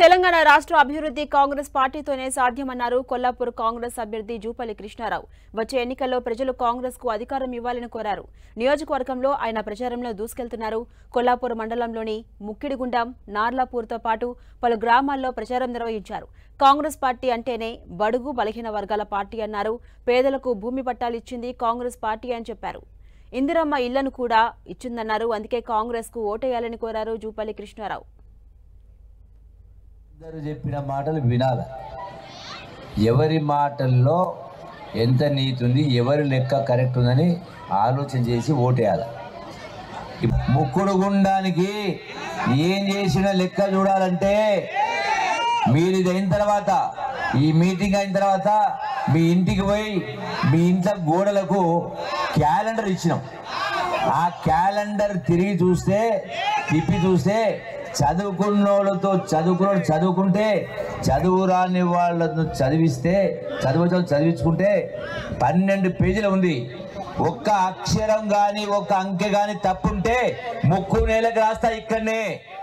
తెలంగాణ రాష్ట్ర అభివృద్ధి కాంగ్రెస్ పార్టీతోనే సాధ్యమన్నారు కొల్లాపూర్ కాంగ్రెస్ అభ్యర్థి జూపల్లి కృష్ణారావు వచ్చే ఎన్నికల్లో ప్రజలు కాంగ్రెస్ కు అధికారం ఇవ్వాలని కోరారు నియోజకవర్గంలో ఆయన ప్రచారంలో దూసుకెళ్తున్నారు కొల్లాపూర్ మండలంలోని ముక్కిడిగుండం నార్లాపూర్తో పాటు పలు గ్రామాల్లో ప్రచారం నిర్వహించారు కాంగ్రెస్ పార్టీ అంటేనే బడుగు బలహీన వర్గాల పార్టీ అన్నారు పేదలకు భూమి పట్టాలిచ్చింది కాంగ్రెస్ పార్టీ అని చెప్పారు ఇందిరమ్మ ఇళ్లను కూడా ఇచ్చిందన్నారు అందుకే కాంగ్రెస్ కు ఓటేయాలని కోరారు జూపల్లి కృష్ణారావు అందరూ చెప్పిన మాటలు వినాలి ఎవరి మాటల్లో ఎంత నీతి ఉంది ఎవరి లెక్క కరెక్ట్ ఉందని ఆలోచన చేసి ఓటేయాలి ముక్కుడు గుండానికి ఏం చేసిన లెక్క చూడాలంటే మీరు ఇది అయిన తర్వాత ఈ మీటింగ్ అయిన తర్వాత మీ ఇంటికి పోయి మీ ఇంట్లో గోడలకు క్యాలెండర్ ఇచ్చినాం ఆ క్యాలెండర్ తిరిగి చూస్తే తిప్పి చూస్తే చదువుకున్నోళ్ళతో చదువుకున్న చదువుకుంటే చదువు రాని వాళ్ళను చదివిస్తే చదువు చదివించుకుంటే పన్నెండు పేజీలు ఉంది ఒక్క అక్షరం కానీ ఒక్క అంకె కానీ తప్పుంటే ముక్కు నేలకు రాస్తా ఇక్కడనే